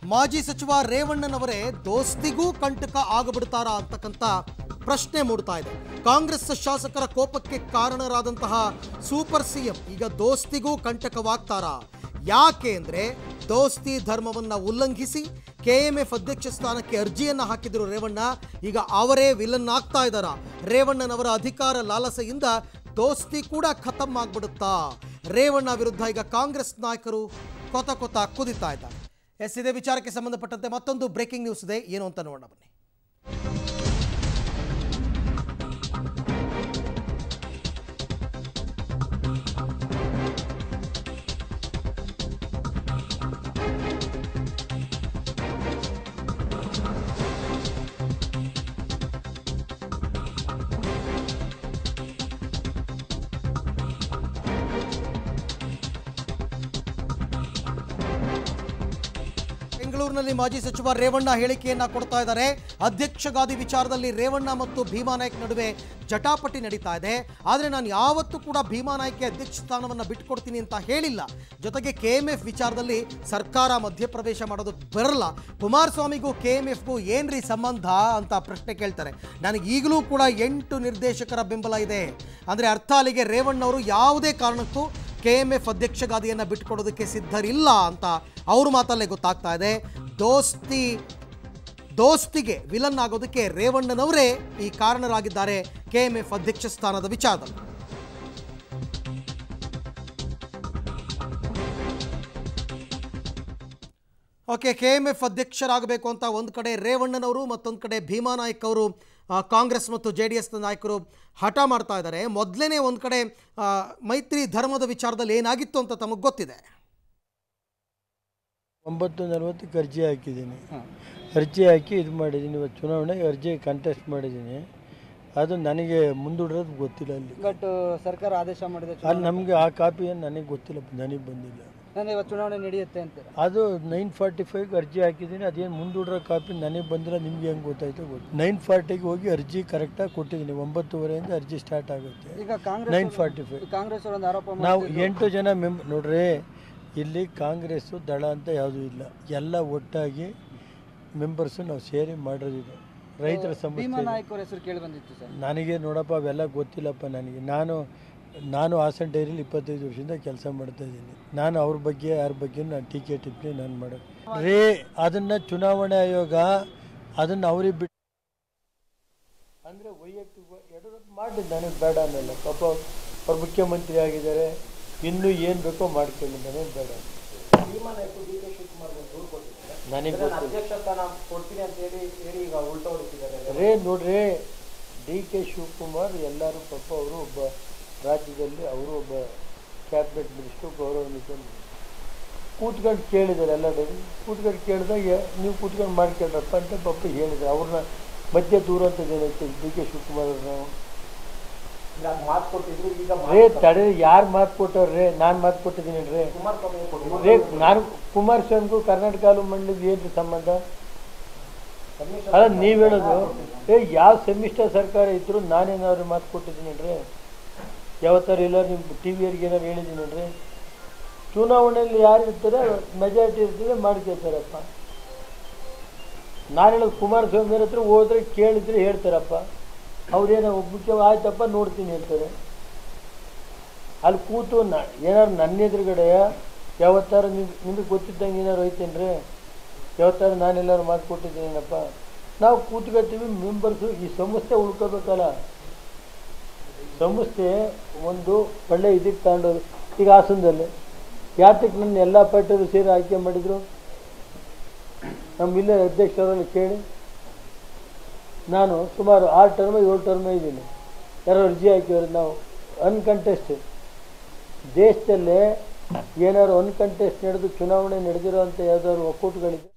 ಮಾಜಿ ಸಚಿವ ರೇವಣ್ಣನವರೇ ದೋಸ್ತಿಗೂ ಕಂಟಕ ಆಗಬಿಡ್ತಾರಾ ಅಂತಕ್ಕಂಥ ಪ್ರಶ್ನೆ ಮೂಡ್ತಾ ಇದೆ ಕಾಂಗ್ರೆಸ್ ಶಾಸಕರ ಕೋಪಕ್ಕೆ ಕಾರಣರಾದಂತಹ ಸೂಪರ್ ಸಿಎಂ ಈಗ ದೋಸ್ತಿಗೂ ಕಂಟಕವಾಗ್ತಾರಾ ಯಾಕೆ ಅಂದ್ರೆ ದೋಸ್ತಿ ಧರ್ಮವನ್ನ ಉಲ್ಲಂಘಿಸಿ ಕೆಎಂಎಫ್ ಅಧ್ಯಕ್ಷ ಸ್ಥಾನಕ್ಕೆ ಅರ್ಜಿಯನ್ನ ಹಾಕಿದ್ರು ರೇವಣ್ಣ ಈಗ ಅವರೇ ವಿಲನ್ ಆಗ್ತಾ ಇದ್ದಾರ ರೇವಣ್ಣನವರ ಅಧಿಕಾರ ಲಾಲಸೆಯಿಂದ ದೋಸ್ತಿ ಕೂಡ ಖತಮ್ ಆಗ್ಬಿಡುತ್ತಾ ರೇವಣ್ಣ ವಿರುದ್ಧ ಈಗ ಕಾಂಗ್ರೆಸ್ ನಾಯಕರು ಕೊತ ಕೊತ ಕುದಿತಾ ಇದ್ದಾರೆ ಎಸ್ ಇದೇ ವಿಚಾರಕ್ಕೆ ಸಂಬಂಧಪಟ್ಟಂತೆ ಮತ್ತೊಂದು ಬ್ರೇಕಿಂಗ್ ನ್ಯೂಸ್ ಇದೆ ಏನು ಅಂತ ನೋಡೋಣ ಬನ್ನಿ ಬೆಂಗಳೂರಿನಲ್ಲಿ ಮಾಜಿ ಸಚಿವ ರೇವಣ್ಣ ಹೇಳಿಕೆಯನ್ನ ಕೊಡ್ತಾ ಇದ್ದಾರೆ ಅಧ್ಯಕ್ಷಗಾದಿ ವಿಚಾರದಲ್ಲಿ ರೇವಣ್ಣ ಮತ್ತು ಭೀಮಾ ನಾಯ್ಕ್ ನಡುವೆ ಜಟಾಪಟಿ ನಡೀತಾ ಇದೆ ಆದರೆ ನಾನು ಯಾವತ್ತೂ ಕೂಡ ಭೀಮಾ ನಾಯ್ಕ್ಗೆ ಅಧ್ಯಕ್ಷ ಸ್ಥಾನವನ್ನು ಬಿಟ್ಕೊಡ್ತೀನಿ ಅಂತ ಹೇಳಿಲ್ಲ ಜೊತೆಗೆ ಕೆ ಎಂ ಎಫ್ ವಿಚಾರದಲ್ಲಿ ಸರ್ಕಾರ ಮಧ್ಯಪ್ರವೇಶ ಮಾಡೋದಕ್ಕೆ ಬರಲ್ಲ ಕುಮಾರಸ್ವಾಮಿಗೂ ಕೆ ಎಂ ಎಫ್ಗೂ ಏನ್ರಿ ಸಂಬಂಧ ಅಂತ ಪ್ರಶ್ನೆ ಕೇಳ್ತಾರೆ ನನಗೆ ಈಗಲೂ ಕೂಡ ಎಂಟು ನಿರ್ದೇಶಕರ ಬೆಂಬಲ ಇದೆ ಅಂದರೆ ಅರ್ಥ ಅಲ್ಲಿಗೆ ರೇವಣ್ಣವರು ಯಾವುದೇ ಕಾರಣಕ್ಕೂ ಕೆ ಎಂ ಎಫ್ ಅಧ್ಯಕ್ಷಗಾದಿಯನ್ನು ಬಿಟ್ಕೊಡೋದಕ್ಕೆ ಸಿದ್ಧರಿಲ್ಲ ಅಂತ ಅವ್ರ ಮಾತಲ್ಲೇ ಗೊತ್ತಾಗ್ತಾ ಇದೆ ದೋಸ್ತಿ ದೋಸ್ತಿಗೆ ವಿಲನ್ ಆಗೋದಕ್ಕೆ ರೇವಣ್ಣನವರೇ ಈ ಕಾರಣರಾಗಿದ್ದಾರೆ ಕೆ ಎಂ ಎಫ್ ಅಧ್ಯಕ್ಷ ಸ್ಥಾನದ ವಿಚಾರದಲ್ಲಿ ಓಕೆ ಕೆ ಎಮ್ ಎಫ್ ಅಧ್ಯಕ್ಷರಾಗಬೇಕು ಅಂತ ಒಂದು ಕಡೆ ರೇವಣ್ಣನವರು ಮತ್ತೊಂದು ಕಡೆ ಭೀಮಾ ನಾಯ್ಕ್ ಅವರು ಆ, ಕಾಂಗ್ರೆಸ್ ಮತ್ತು ಜೆ ಡಿ ಎಸ್ನ ನಾಯಕರು ಹಠ ಮಾಡ್ತಾ ಇದ್ದಾರೆ ಮೊದಲನೇ ಒಂದು ಕಡೆ ಆ, ಮೈತ್ರಿ ಧರ್ಮದ ವಿಚಾರದಲ್ಲಿ ಏನಾಗಿತ್ತು ಅಂತ ತಮಗೆ ಗೊತ್ತಿದೆ ಒಂಬತ್ತು ನಲ್ವತ್ತಕ್ಕೆ ಅರ್ಜಿ ಹಾಕಿದ್ದೀನಿ ಅರ್ಜಿ ಹಾಕಿ ಇದು ಮಾಡಿದ್ದೀನಿ ಇವತ್ತು ಚುನಾವಣೆಗೆ ಅರ್ಜಿ ಕಂಟೆಸ್ಟ್ ಮಾಡಿದ್ದೀನಿ ಅದು ನನಗೆ ಮುಂದೂಡಿರೋದು ಗೊತ್ತಿಲ್ಲ ಅಲ್ಲಿ ಬಟ್ ಸರ್ಕಾರ ಆದೇಶ ಮಾಡಿದೆ ಅಲ್ಲಿ ನಮಗೆ ಆ ಕಾಪಿ ಏನು ನನಗೆ ಗೊತ್ತಿಲ್ಲ ನನಗೆ ಬಂದಿಲ್ಲ ನಾನು ಇವತ್ತು ಚುನಾವಣೆ ನಡೆಯುತ್ತೆ ಅಂತೀರ ಅದು ನೈನ್ ಫಾರ್ಟಿ ಫೈವ್ಗೆ ಅರ್ಜಿ ಹಾಕಿದ್ದೀನಿ ಅದೇನು ಮುಂದೂಡಿರೋ ಕಾಪಿ ನನಗೆ ಬಂದಿಲ್ಲ ನಿಮ್ಗೆ ಹೆಂಗೆ ಗೊತ್ತಾಯ್ತು ಗೊತ್ತು ನೈನ್ ಫಾರ್ಟಿಗೆ ಹೋಗಿ ಅರ್ಜಿ ಕರೆಕ್ಟಾಗಿ ಕೊಟ್ಟಿದ್ದೀನಿ ಒಂಬತ್ತುವರೆಯಿಂದ ಅರ್ಜಿ ಸ್ಟಾರ್ಟ್ ಆಗುತ್ತೆ ಈಗ Congress nine forty five Congress ಅವರು ಒಂದು ಆರೋಪ ನಾವು ಎಂಟು ಜನ ಮೆಂಬ್ ನೋಡ್ರಿ ಇಲ್ಲಿ ಕಾಂಗ್ರೆಸ್ಸು ದಳ ಅಂತ ಯಾವುದೂ ಇಲ್ಲ ಎಲ್ಲ ಒಟ್ಟಾಗಿ ಮೆಂಬರ್ಸು ನಾವು ಸೇರಿ ಮಾಡಿರೋದಿದೆ ರೈತರ ಭೀಮಾ ಸಮಸ್ಯೆ ನಾಯ್ಕ ಅವ್ರ ಹೆಸರು ಕೇಳಿ ಬಂದಿತ್ತು ಸರ್ ನನಗೆ ನೋಡಪ್ಪ ಅವೆಲ್ಲ ಗೊತ್ತಿಲ್ಲಪ್ಪ ನನಗೆ ನಾನು ನಾನು ಹಾಸನ ಡೈರಿಲಿ ಇಪ್ಪತ್ತೈದು ವರ್ಷದಿಂದ ಕೆಲಸ ಮಾಡ್ತಾ ಇದ್ದೀನಿ ನಾನು ಅವ್ರ ಬಗ್ಗೆ ಯಾರ ಬಗ್ಗೆ ನಾನು ಟೀಕೆ ಟಿಪ್ಪಣಿ ನಾನು ಮಾಡೋದು ರೇ ಅದನ್ನು ಚುನಾವಣೆ ಆಯೋಗ ಅದನ್ನು ಅವ್ರಿಗೆ ಬಿಟ್ಟು ಅಂದರೆ ವೈಯಕ್ತಿಕ ಯಡಿಯೂರಪ್ಪ ಮಾಡಿ ನನಗೆ ಬೇಡ ಅನ್ನಲ್ಲ ಪಾಪ ಅವ್ರು ಮುಖ್ಯಮಂತ್ರಿ ಆಗಿದ್ದಾರೆ ಇನ್ನೂ ಏನು ಬೇಕೋ ಮಾಡ್ಕೊಳ್ಳಿ ನನಗೆ ಬೇಡ ನನಗೆ ಗೊತ್ತಿಲ್ಲ ಕೊಡ್ತೀನಿ ಅಂತ ಹೇಳಿ ಹೇಳಿ ಈಗ ಉಲ್ಟಾ ಹೊಡಿತಿದ್ದಾರೆ ರೇ ನೋಡ್ರಿ ಡಿ ಕೆ ಶಿವಕುಮಾರ್ ಎಲ್ಲರೂ ಪಾಪ ಅವರು ಒಬ್ಬ ರಾಜ್ಯದಲ್ಲಿ ಅವರು ಒಬ್ಬ ಕ್ಯಾಬಿನೆಟ್ ಮಿನಿಸ್ಟ್ರು ಗೌರವಾನ್ವಿತ ಕೂತ್ಕೊಂಡು ಕೇಳಿದ್ದಾರೆ ಎಲ್ಲ ಕೂತ್ಕೊಂಡು ಕೇಳಿದಾಗ ನೀವು ಕೂತ್ಕೊಂಡು ಮಾಡ್ಕೊಳ್ರಪ್ಪ ಅಂತ ಪಾಪ ಹೇಳಿದ್ದಾರೆ ಅವ್ರನ್ನ ಮಧ್ಯೆ ದೂರ ಅಂತದೇನೈತೆ ಡಿ ಕೆ ಶಿವಕುಮಾರ್ ಅವ್ರನ್ನ ಮಾತು ಕೊಟ್ಟಿದ್ರು ಈಗ ರೇ ತಡೆ ಯಾರು ಮಾತು ಕೊಟ್ಟವ್ರೆ ನಾನು ಮಾತು ಕೊಟ್ಟಿದ್ದೀನಿ ರೇ ಕುಮಾರಸ್ವಾಮಿ ರೇ ನಾನು ಕುಮಾರಸ್ವಾಮಿಗೂ ಕರ್ನಾಟಕ ಹಾಲು ಮಂಡಳಿಗೆ ಏನು ಸಂಬಂಧ ಅಲ್ಲ ನೀವು ಹೇಳೋದು ಏ ಯಾವ ಸಮ್ಮಿಶ್ರ ಸರ್ಕಾರ ಇದ್ರು ನಾನೇನಾದ್ರು ಮಾತು ಕೊಟ್ಟಿದ್ದೀನಿ ರೀ ಯಾವತ್ತಾರು ಇಲ್ಲ ನಿಮ್ಮ ಟಿ ವಿಯವ್ರಿಗೆ ಏನಾರು ಹೇಳಿದ್ದೀನಿ ರೀ ಚುನಾವಣೆಯಲ್ಲಿ ಯಾರು ಇರ್ತಾರೆ ಮೆಜಾರಿಟಿ ಇರ್ತದೆ ಮಾಡ್ಕೊಳ್ತಾರಪ್ಪ ನಾನು ಹೇಳೋದು ಕುಮಾರಸ್ವಾಮಿ ಅವ್ರ ಹತ್ರ ಹೋದ್ರೆ ಕೇಳಿದ್ರೆ ಹೇಳ್ತಾರಪ್ಪ ಅವ್ರೇನೋ ಮುಖ್ಯ ಆಯ್ತಪ್ಪ ನೋಡ್ತೀನಿ ಹೇಳ್ತಾರೆ ಅಲ್ಲಿ ಕೂತು ನ ಏನಾರು ನನ್ನ ಎದುರುಗಡೆ ಯಾವತ್ತಾರು ನಿಮ್ ನಿಮಗೆ ಗೊತ್ತಿದ್ದಂಗೆ ಏನಾರು ಐತೇನ್ರಿ ಯಾವತ್ತಾರು ನಾನೆಲ್ಲರೂ ಮಾತು ಕೊಟ್ಟಿದ್ದೀನೇನಪ್ಪ ನಾವು ಕೂತ್ಕೊಳ್ತೀವಿ ಮೆಂಬರ್ಸು ಈ ಸಂಸ್ಥೆ ಉಳ್ಕೋಬೇಕಲ್ಲ ಸಂಸ್ಥೆ ಒಂದು ಒಳ್ಳೆ ಇದಕ್ಕೆ ತಗೊಂಡೋದು ಈಗ ಹಾಸನದಲ್ಲಿ ಯಾತಕ್ಕೆ ನನ್ನ ಎಲ್ಲ ಪಾರ್ಟಿಯವರು ಸೇರಿ ಆಯ್ಕೆ ಮಾಡಿದರು ನಮ್ಮ ಇಲ್ಲೇ ಅಧ್ಯಕ್ಷರಲ್ಲಿ ಕೇಳಿ ನಾನು ಸುಮಾರು ಆರು ಟರ್ಮ ಏಳು ಟರ್ಮ ಇದ್ದೀನಿ ಯಾರೋ ಅರ್ಜಿ ಹಾಕಿವ್ರು ನಾವು ಅನ್ಕಂಟೆಸ್ಟೆಡ್ ದೇಶದಲ್ಲೇ ಏನಾದ್ರು ಅನ್ಕಂಟೆಸ್ಟ್ ನಡೆದು ಚುನಾವಣೆ ನಡೆದಿರೋ ಅಂಥ ಯಾವ್ದಾದ್ರು ಒಕ್ಕೂಟಗಳಿದೆ